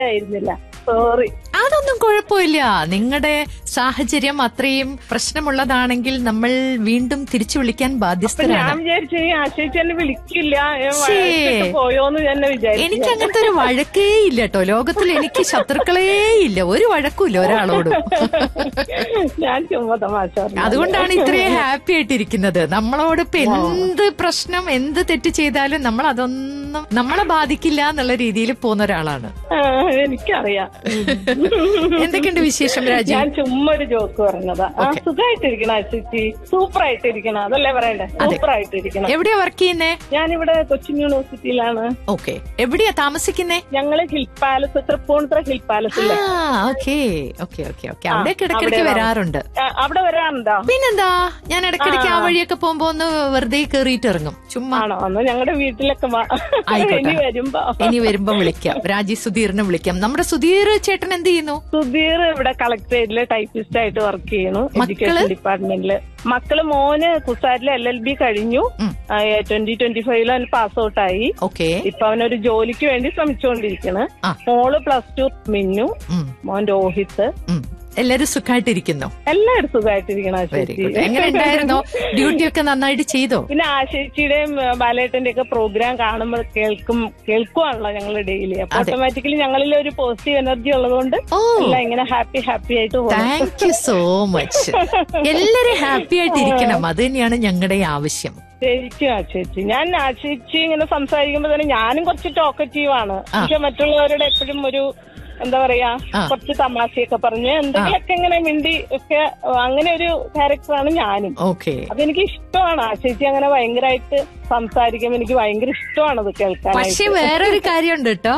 ആയിരുന്നില്ല സോറി അതൊന്നും കുഴപ്പമില്ല നിങ്ങളുടെ സാഹചര്യം അത്രയും പ്രശ്നമുള്ളതാണെങ്കിൽ നമ്മൾ വീണ്ടും തിരിച്ചു വിളിക്കാൻ അപ്പൊ ഞാൻ ബാധ്യസ്ഥരാണ് വിചാരിച്ചു ഈ ആശയിച്ച് എന്നെ വിളിക്കില്ല ഞാൻ ശ്ശേ. വഴക്കിട്ട് പോയോന്ന് തന്നെ വിചാരിച്ചു എനിക്ക് അങ്ങനത്തെ ഒരു വഴക്കേ ഇല്ല കേട്ടോ ലോകത്തിൽ എനിക്ക് ശത്രുക്കളേ ഇല്ല ഒരു വഴക്കുമില്ല ഒരാളോടും ഞാൻ ചുമ്മാ തമാശ പറഞ്ഞു. അതുകൊണ്ടാണ് ഇത്രയും ഹാപ്പി ആയിട്ടിരിക്കുന്നത് നമ്മളോട് ഇപ്പൊ എന്ത് പ്രശ്നം എന്ത് തെറ്റ് ചെയ്താലും നമ്മൾ അതൊന്നും നമ്മളെ ബാധിക്കില്ല എന്നുള്ള രീതിയിൽ പോകുന്ന ഒരാളാണ് ആ, എനിക്കറിയാം എന്തൊക്കെയുണ്ട് വിശേഷം രാജി ഞാൻ ചുമ്മാ ഒരു ജോക്ക് പറഞ്ഞതാ ആ Okay. സുഖമായിട്ടിരിക്കണം അശിച്ചി സൂപ്പർ ആയിട്ടിരിക്കണം അതല്ലേ പറയണ്ടേ അതെ. സൂപ്പർ ആയിട്ടിരിക്കണം എവിടെയാ വർക്ക് ചെയ്യുന്നേ ഞാനിവിടെ കൊച്ചിൻ യൂണിവേഴ്സിറ്റിയിലാണ് ഓക്കെ എവിടെയാ താമസിക്കുന്നേ ഞങ്ങള് hill palace Tripunithura hill palace ആ ഇല്ലേ ഓക്കെ ഓക്കെ ഓക്കെ ഓക്കെ അവിടേക്ക് അവിടെ ഇടയ്ക്കിടയ്ക്ക് വാ. വരാറുണ്ട് ആ, അവിടെ വരാറുണ്ടോ പിന്നെന്താ ഞാൻ ഇടയ്ക്കിടയ്ക്ക് ആ വഴിയൊക്കെ പോകുമ്പോ ഒന്ന് വെറുതെ കേറിയിട്ട് ഇറങ്ങും ചുമ്മാ ആണോ ഒന്ന് ഞങ്ങളുടെ വീട്ടിലൊക്കെ വാ. ആയിക്കോട്ടെ. ഇനി വരുമ്പോ ഇനി വരുമ്പോ വിളിക്കാം രാജി സുധീറിനെ വിളിക്കാം നമ്മുടെ സുധീർ ചേട്ടൻ എന്ത് ചെയ്യുന്നു സുധീർ ഇവിടെ കളക്ടറേറ്റില് ടൈപ്പിസ്റ്റ് ആയിട്ട് വർക്ക് ചെയ്യുന്നു മക്കള്? എഡ്യൂക്കേഷൻ ഡിപ്പാർട്ട്മെന്റില് മക്കള് മോന് കുസാരില് എൽ എൽ ബി കഴിഞ്ഞു ഉം. ട്വന്റി ട്വന്റി ഫൈവില് അവന് പാസ് ഔട്ട് ആയി ഓക്കെ ഇപ്പൊ അവനൊരു ജോലിക്ക് വേണ്ടി ശ്രമിച്ചുകൊണ്ടിരിക്കണ് ആ. മോള് പ്ലസ് ടു മിന്നു ഉം, മോൻ രോഹിത് ഉം. എല്ലാരും സുഖമായിട്ടിരിക്കുന്നു എല്ലാവരും സുഖമായിട്ടിരിക്കണം വെരി ആശേച്ചി ഗുഡ് എങ്ങനെ ഉണ്ടായിരുന്നോ ഡ്യൂട്ടി ഒക്കെ നന്നായിട്ട് ചെയ്തോ പിന്നെ ആശേച്ചിയുടെയും ബാലേട്ടന്റെ ഒക്കെ പ്രോഗ്രാം കാണുമ്പോൾ കേൾക്കും കേൾക്കുവാണല്ലോ ഞങ്ങൾ ഡെയിലി അപ്പൊ അതെ. ഓട്ടോമാറ്റിക്കലി ഞങ്ങളിൽ ഒരു പോസിറ്റീവ് എനർജി ഉള്ളതുകൊണ്ട് ഓ എല്ലാം ഇങ്ങനെ ഹാപ്പി ഹാപ്പി ആയിട്ട് പോകും താങ്ക് യു സോ മച്ച് എല്ലാരും ഹാപ്പി ആയിട്ട് ഇരിക്കണം അത് തന്നെയാണ് ഞങ്ങളുടെ ആവശ്യം ശരിക്കും ആശേച്ചി ഞാൻ ആശേച്ചി ഇങ്ങനെ സംസാരിക്കുമ്പോ തന്നെ ഞാനും കുറച്ച് ടോക്കറ്റീവ് ആണ് ആ. പക്ഷെ മറ്റുള്ളവരുടെ എപ്പോഴും ഒരു എന്താ പറയാ ആ. കുറച്ച് തമാശയൊക്കെ പറഞ്ഞ് എന്തെങ്കിലുമൊക്കെ ഇങ്ങനെ മിണ്ടി ഒക്കെ അങ്ങനെ ഒരു ക്യാരക്ടറാണ് ഞാനും ഓക്കെ അതെനിക്ക് ഇഷ്ടമാണ് ആശേച്ചി അങ്ങനെ ഭയങ്കരമായിട്ട് സംസാരിക്കുമ്പോൾ എനിക്ക് ഭയങ്കര ഇഷ്ടമാണ് അത് കേൾക്കാനായിട്ട് പക്ഷെ വേറൊരു കാര്യമുണ്ട് കേട്ടോ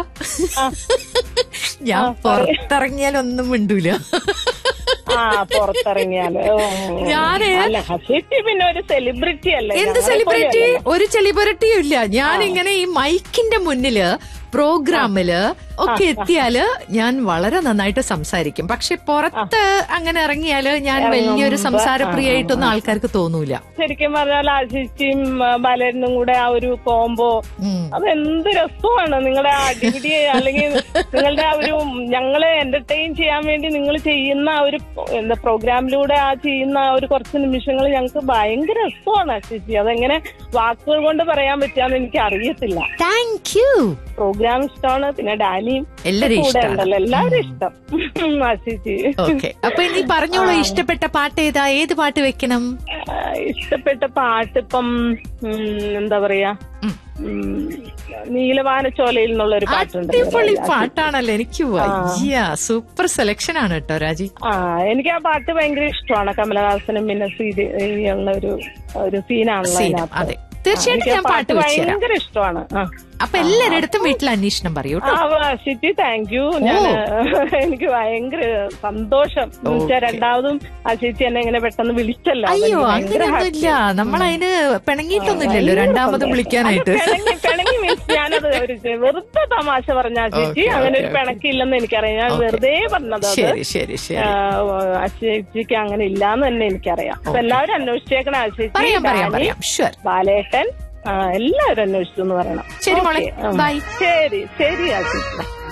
ഞാൻ പുറത്തിറങ്ങിയാൽ ഒന്നും മിണ്ടൂല ആ പുറത്തിറങ്ങിയാല് ഓ. ഞാന് അല്ല ഹസീറ്റി പിന്നെ ഒരു സെലിബ്രിറ്റി അല്ലേ എന്ത് ഞങ്ങളെ സെലിബ്രിറ്റി പോലെയല്ലല്ലോ. ഒരു സെലിബ്രിറ്റിയും ഇല്ല ഞാൻ ഇങ്ങനെ ഈ മൈക്കിന്റെ മുന്നില് പ്രോഗ്രാമില് ഒക്കെ എത്തിയാല് ഞാൻ വളരെ നന്നായിട്ട് സംസാരിക്കും പക്ഷെ പുറത്ത് അങ്ങനെ ഇറങ്ങിയാല് ഞാൻ വലിയൊരു സംസാരപ്രിയായിട്ടൊന്നും ആൾക്കാർക്ക് തോന്നൂല ശരിക്കും പറഞ്ഞാൽ ആശിച്ചിയും ബാലേട്ടനും കൂടെ ആ ഒരു കോംബോ ഉം. അത് എന്ത് രസമാണ് നിങ്ങളുടെ ആ അടിപിടി അല്ലെങ്കിൽ നിങ്ങളുടെ ആ ഒരു ഞങ്ങളെ എന്റർടൈൻ ചെയ്യാൻ വേണ്ടി നിങ്ങൾ ചെയ്യുന്ന ആ ഒരു എന്താ പ്രോഗ്രാമിലൂടെ ആ ചെയ്യുന്ന ആ ഒരു കുറച്ച് നിമിഷങ്ങൾ ഞങ്ങൾക്ക് ഭയങ്കര രസമാണ് ആശിച്ചി അതെങ്ങനെ വാക്കുകൾ കൊണ്ട് പറയാൻ പറ്റാന്ന് എനിക്ക് അറിയത്തില്ല താങ്ക് യു പ്രോഗ്രാം ഇഷ്ടമാണ് പിന്നെ ഡാനിയും എല്ലാരും കൂടെ ഇഷ്ടമാണ് ഉണ്ടല്ലോ എല്ലാവരും ഇഷ്ടം ആശിച്ചി ഓക്കെ അപ്പൊ ഇനി പറഞ്ഞോളൂ ഇഷ്ടപ്പെട്ട പാട്ട് ഏതാ ഏത് പാട്ട് വെക്കണം ആ, ഇഷ്ടപ്പെട്ട പാട്ട് ഇപ്പം ഉം, എന്താ പറയാ ഉം. ഉം, നീലവാനച്ചോലയിൽ എന്നുള്ള ഒരു പാട്ടുണ്ട് അടിപൊളി പാട്ടാണല്ലോ എനിക്ക് വയ്യ സൂപ്പർ സെലക്ഷൻ ആണ് കേട്ടോ രാജി ആ എനിക്ക് ആ പാട്ട് ഭയങ്കര ഇഷ്ടമാണ് കമലഹാസനും പിന്നെ സീരി ഉള്ള ഒരു ഒരു സീനാണല്ലോ സീനം അതിനകത്ത്. അതെ തീർച്ചയായിട്ടും എനിക്ക് ആ ഞാൻ പാട്ട് വെച്ചുതരാം ഭയങ്കര ഇഷ്ടമാണ് ആ അപ്പൊ എല്ലാരിടത്തും വീട്ടിൽ അന്വേഷണം പറയൂ കേട്ടോ ആ സിറ്റി താങ്ക് യു ഞാൻ എനിക്ക് ഭയങ്കര സന്തോഷം എന്ന് വെച്ചാ രണ്ടാമതും ആ ചേച്ചി എന്നെ ഇങ്ങനെ പെട്ടെന്ന് വിളിച്ചല്ലോ അപ്പൊ അയ്യോ എനിക്ക് ഭയങ്കര അങ്ങനെയൊന്നുമില്ല നമ്മളതിന് പിണങ്ങിയിട്ടൊന്നുമില്ലല്ലോ രണ്ടാമതും വിളിക്കാനായിട്ട് അത് പിണങ്ങി പിണങ്ങി മീൻസ് ഞാനത് ഒരു വെറുതെ തമാശ പറഞ്ഞ ആ ചേച്ചി Okay, അങ്ങനെ okay, ഒരു പിണക്കില്ലെന്ന് എനിക്കറിയാം ഞാൻ Okay. വെറുതെ പറഞ്ഞത് അത് ശരി ശരി ശരി ആ, ആ ചേച്ചിക്ക് അങ്ങനെ ഇല്ലാന്ന് തന്നെ എനിക്കറിയാം അപ്പൊ എല്ലാവരും അന്വേഷിച്ചേക്കണ ആ ചേച്ചി പറയാം പറയാം ഡാനി, പറയാം ഷുവർ ബാലേട്ടൻ ആ, എല്ലാവരും അന്വേഷിച്ചു എന്ന് പറയണം ശരി മോളെ Okay, ഉം. ബൈ ശരി ശരി ആ ചേച്ചി